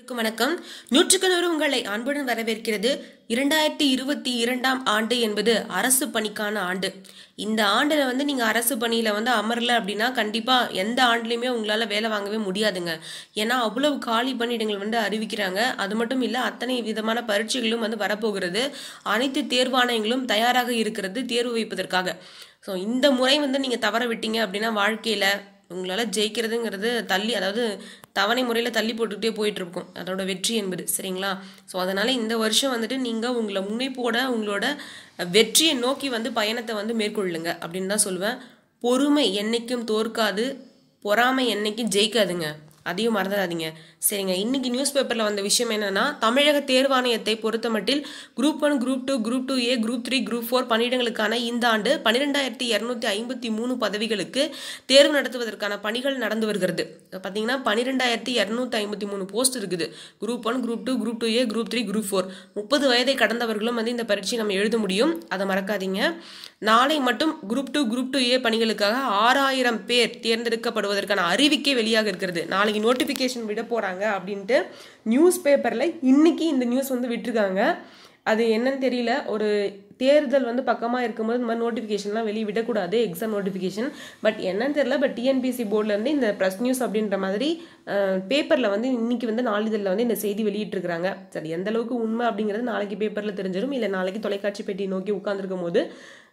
அனைவருக்கும் வணக்கம் நூற்றுக்கணூறு உங்களை அன்புடன் வரவேற்கிறது இரண்டாயிரத்தி இருபத்தி இரண்டாம் ஆண்டு என்பது அரசு பணிக்கான ஆண்டு இந்த ஆண்டில் வந்து நீங்கள் அரசு பணியில் வந்து அமரல அப்படின்னா கண்டிப்பாக எந்த ஆண்டுலையுமே உங்களால் வேலை வாங்கவே முடியாதுங்க ஏன்னா அவ்வளவு காலி பணியிடங்கள் வந்து அறிவிக்கிறாங்க அது மட்டும் இல்லை அத்தனை விதமான பரீட்சைகளும் வந்து வரப்போகிறது அனைத்து தேர்வாணையங்களும் தயாராக இருக்கிறது தேர்வு வைப்பதற்காக ஸோ இந்த முறை வந்து நீங்கள் தவற விட்டீங்க அப்படின்னா வாழ்க்கையில் உங்களால் ஜெயிக்கிறதுங்கிறது தள்ளி அதாவது தவணை முறையில் தள்ளி போட்டுக்கிட்டே போயிட்டு இருக்கும் அதோட வெற்றி என்பது சரிங்களா ஸோ அதனால் இந்த வருஷம் வந்துட்டு நீங்கள் உங்களை முனைப்போட உங்களோட வெற்றியை நோக்கி வந்து பயணத்தை வந்து மேற்கொள்ளுங்க அப்படின்னு தான் சொல்லுவேன் பொறுமை என்னைக்கும் தோற்காது பொறாமை என்னைக்கும் ஜெயிக்காதுங்க அதையும் மறந்துடாதீங்க சரிங்க இன்னைக்கு நியூஸ் பேப்பரில் வந்த விஷயம் என்னன்னா தமிழக தேர்வாணையத்தை பொறுத்தமட்டில் group one group two group two A group three group four பணியிடங்களுக்கான இந்த ஆண்டு பன்னிரெண்டாயிரத்தி இரநூத்தி ஐம்பத்தி மூணு பதவிகளுக்கு தேர்வு நடத்துவதற்கான பணிகள் நடந்து வருகிறது பார்த்தீங்கன்னா பன்னிரெண்டாயிரத்தி இரநூத்தி ஐம்பத்தி மூணு போஸ்ட் இருக்குது group one group two group two A group three group four முப்பது வயதை கடந்தவர்களும் வந்து இந்த பரீட்சை நம்ம எழுத முடியும் அதை மறக்காதீங்க நாளை மட்டும் group two group two A பணிகளுக்காக ஆறாயிரம் பேர் தேர்ந்தெடுக்கப்படுவதற்கான அறிவிக்கை வெளியாக இருக்கிறது நாளைக்கு நோட்டிஃபிகேஷன் விட போகிறாங்க அப்படின்ட்டு நியூஸ் பேப்பரில் இன்னைக்கு இந்த நியூஸ் வந்து விட்டுருக்காங்க அது என்னன்னு தெரியல ஒரு தேர்தல் வந்து பக்கமாக இருக்கும்போது இந்த மாதிரி நோட்டிஃபிகேஷன்லாம் வெளியே விடக்கூடாது எக்ஸாம் நோட்டிஃபிகேஷன் பட் என்னன்னு தெரியல பட் டிஎன்பிசி போர்ட்லேருந்து இந்த ப்ரெஸ் நியூஸ் அப்படின்ற மாதிரி பேப்பரில் வந்து இன்னைக்கு வந்து நாளிதழில் வந்து இந்த செய்தி வெளியிட்டிருக்கிறாங்க சரி எந்த அளவுக்கு உண்மை அப்படிங்கிறது நாளைக்கு பேப்பரில் தெரிஞ்சிடும் இல்லை நாளைக்கு தொலைக்காட்சி பெட்டி நோக்கி உட்காந்துருக்கும் போது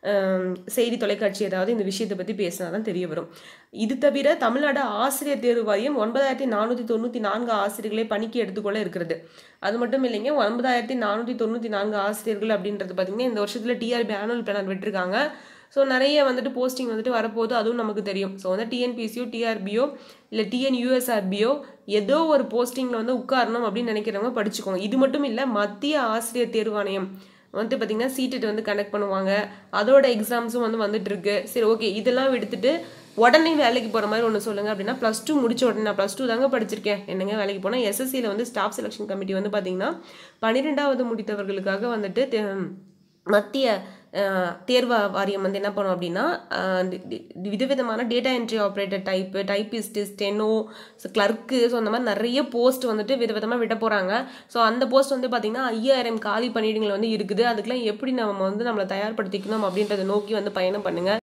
செய்தி தொலைக்காட்சி ஏதாவது இந்த விஷயத்தை பற்றி பேசினா தான் தெரிய வரும் இது தவிர தமிழ்நாடு ஆசிரியர் தேர்வு வாரியம் ஒன்பதாயிரத்தி நானூற்றி தொண்ணூற்றி நான்கு ஆசிரியர்களை பணிக்கு எடுத்துக்கொள்ள இருக்கிறது அது மட்டும் இல்லைங்க ஒன்பதாயிரத்தி நானூற்றி தொண்ணூற்றி நான்கு ஆசிரியர்கள் அப்படின்றது பார்த்திங்கன்னா இந்த வருஷத்தில் டிஆர்பி ஆனுவல் பிளான் விட்டுருக்காங்க ஸோ நிறைய வந்துட்டு போஸ்டிங் வந்துட்டு வரப்போகுது அதுவும் நமக்கு தெரியும் ஸோ வந்து டிஎன்பிசியோ டிஆர்பியோ இல்லை டிஎன்யூஎஸ்ஆர்பியோ ஏதோ ஒரு போஸ்டிங்கில் வந்து உட்காரணும் அப்படின்னு நினைக்கிறவங்க படிச்சுக்கோங்க இது மட்டும் இல்லை மத்திய ஆசிரியர் தேர்வாணையம் வந்து பார்த்திங்கன்னா சீட்டெட் வந்து கனெக்ட் பண்ணுவாங்க அதோட எக்ஸாம்ஸும் வந்து வந்துட்டு இருக்கு சரி ஓகே இதெல்லாம் எடுத்துட்டு உடனே வேலைக்கு போகிற மாதிரி ஒன்று சொல்லுங்கள் அப்படின்னா ப்ளஸ் டூ முடிச்ச உடனே நான் ப்ளஸ் டூ தாங்க படிச்சிருக்கேன் என்னங்க வேலைக்கு போனால் எஸ்எஸ்சியில் வந்து ஸ்டாஃப் செலெக்ஷன் கமிட்டி வந்து பார்த்திங்கன்னா பன்னிரெண்டாவது முடித்தவர்களுக்காக வந்துட்டு மத்திய தேர்வு வாரியம் வந்து என்ன பண்ணும் அப்படின்னா விதவிதமான data entry operator type typist steno clerk so அந்த மாதிரி நிறைய போஸ்ட் வந்துட்டு விதவிதமாக விட போகிறாங்க ஸோ அந்த போஸ்ட் வந்து பார்த்திங்கன்னா ஐயாயிரம் காலி பணியிடங்கள் வந்து இருக்குது அதுக்கெல்லாம் எப்படி நம்ம வந்து நம்மளை தயார்படுத்திக்கணும் அப்படின்றத நோக்கி வந்து பயணம் பண்ணுங்கள்